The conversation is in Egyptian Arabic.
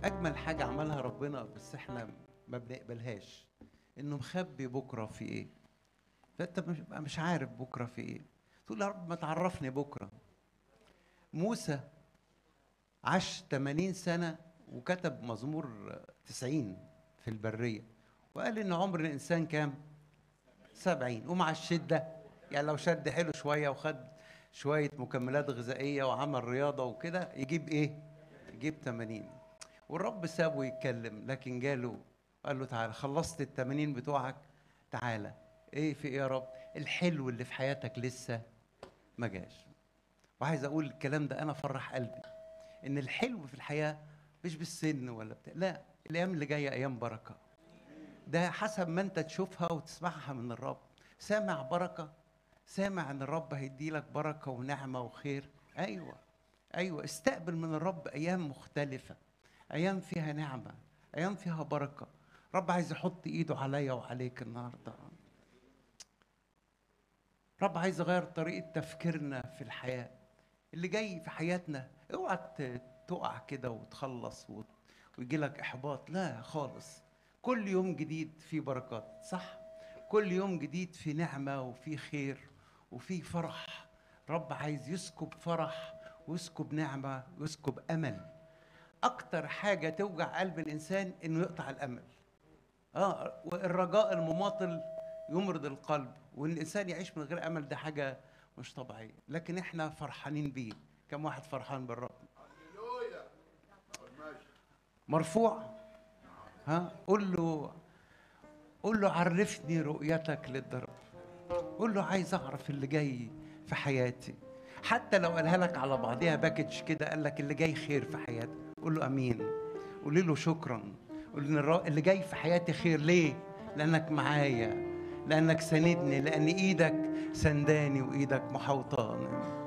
اجمل حاجه عملها ربنا بس احنا ما بنقبلهاش انه مخبي بكره في ايه فانت مش مش عارف بكره في ايه تقول يا رب ما تعرفني بكره موسى عاش 80 سنه وكتب مزمور 90 في البريه وقال ان عمر الانسان كام 70 ومع الشده يعني لو شد حلو شويه وخد شويه مكملات غذائيه وعمل رياضه وكده يجيب ايه يجيب 80 والرب سابه يتكلم لكن جاله قال له تعالى خلصت ال 80 بتوعك تعالى ايه في ايه يا رب الحلو اللي في حياتك لسه ما جاش وعايز اقول الكلام ده انا فرح قلبي ان الحلو في الحياه مش بالسن ولا بتاع لا الايام اللي جايه ايام بركه ده حسب ما انت تشوفها وتسمعها من الرب سامع بركه سامع ان الرب هيدي لك بركه ونعمه وخير ايوه ايوه استقبل من الرب ايام مختلفه ايام فيها نعمه ايام فيها بركه رب عايز يحط ايده عليا وعليك النهارده رب عايز يغير طريقه تفكيرنا في الحياه اللي جاي في حياتنا اوعى تقع كده وتخلص ويجي لك احباط لا خالص كل يوم جديد فيه بركات صح كل يوم جديد في نعمه وفي خير وفي فرح رب عايز يسكب فرح ويسكب نعمه ويسكب امل اكتر حاجه توجع قلب الانسان انه يقطع الامل اه والرجاء المماطل يمرض القلب وان الانسان يعيش من غير امل ده حاجه مش طبيعيه لكن احنا فرحانين بيه كم واحد فرحان بالرب مرفوع ها قول له قول له عرفني رؤيتك للضرب قول له عايز اعرف اللي جاي في حياتي حتى لو قالها لك على بعضها باكج كده قال لك اللي جاي خير في حياتك قول له امين قولي له شكرا قول له اللي جاي في حياتي خير ليه لانك معايا لانك ساندني لان ايدك سنداني وايدك محوطاني